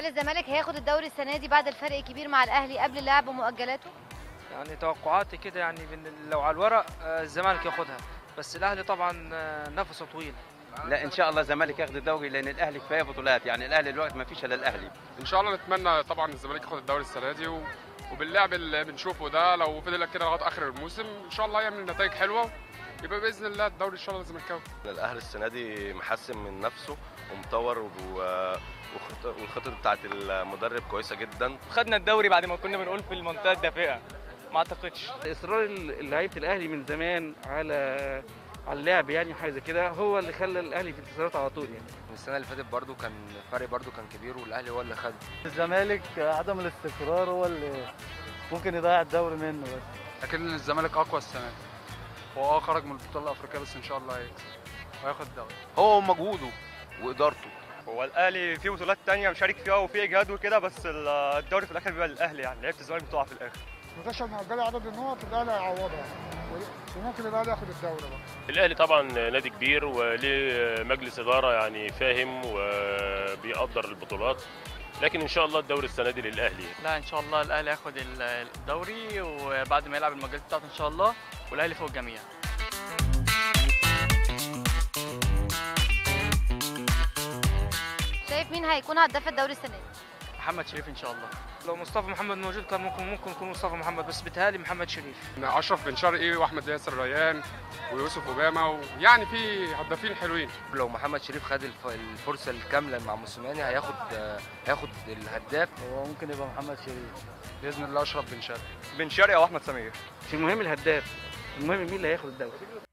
هل الزمالك هياخد الدوري السنه دي بعد الفرق الكبير مع الاهلي قبل اللعب ومؤجلاته يعني توقعاتي كده يعني بن- لو على الورق آه، الزمالك ياخدها بس الاهلي طبعا آه، نفسه طويل لا ان شاء الله الزمالك ياخد الدوري لان الاهلي كفايه بطولات يعني الاهلي دلوقتي ما فيش الا الاهلي ان شاء الله نتمنى طبعا الزمالك ياخد الدوري السنه دي و... وباللعب اللي بنشوفه ده لو فضل كده لغايه اخر الموسم ان شاء الله يعمل نتائج حلوه يبقى باذن الله الدوري ان شاء الله الزمالكاوي الاهلي السنه دي محسن من نفسه ومطور و- وخط- والخطط بتاعت المدرب كويسه جدا خدنا الدوري بعد ما كنا بنقول في المنطقه الدافئه ما اعتقدش اصرار لعيبه الاهلي من زمان على على اللعب يعني حاجه زي كده هو اللي خلى الاهلي في انتصارات على طول يعني السنه اللي فاتت برضو كان الفرق برضو كان كبير والاهلي هو اللي خد الزمالك عدم الاستقرار هو اللي ممكن يضيع الدوري منه بس لكن الزمالك اقوى السنه دي هو اه خرج من البطوله الافريقيه بس ان شاء الله هيكسب وهياخد الدوري هو مجهوده وادارته هو الاهلي في بطولات تانية مشارك فيها وفي اجهاد وكده بس الدوري في الاخر بيبقى للاهلي يعني لعيبه الزمالك بتقع في الاخر مكانش مؤجله عدد النقط الاهلي هيعوضها وممكن الاهلي ياخد الدوري بقى الاهلي طبعا نادي كبير وليه مجلس اداره يعني فاهم وبيقدر البطولات لكن ان شاء الله الدوري السنه دي للاهلي لا ان شاء الله الاهلي ياخد الدوري وبعد ما يلعب المجال بتاعته ان شاء الله والاهلي فوق الجميع شايف مين هيكون هداف الدوري السنه دي محمد شريف ان شاء الله لو مصطفى محمد موجود كان ممكن ممكن يكون مصطفى محمد بس بيتهيألي محمد شريف اشرف بن شرقي واحمد ياسر ريان ويوسف اوباما ويعني في هدافين حلوين لو محمد شريف خد الف- الفرصه الكامله مع موسيماني هياخد هياخد الهداف هو ممكن يبقى محمد شريف باذن الله اشرف بن شرقي بن شرقي او احمد سمير مش المهم الهداف المهم مين اللي هياخد الدوري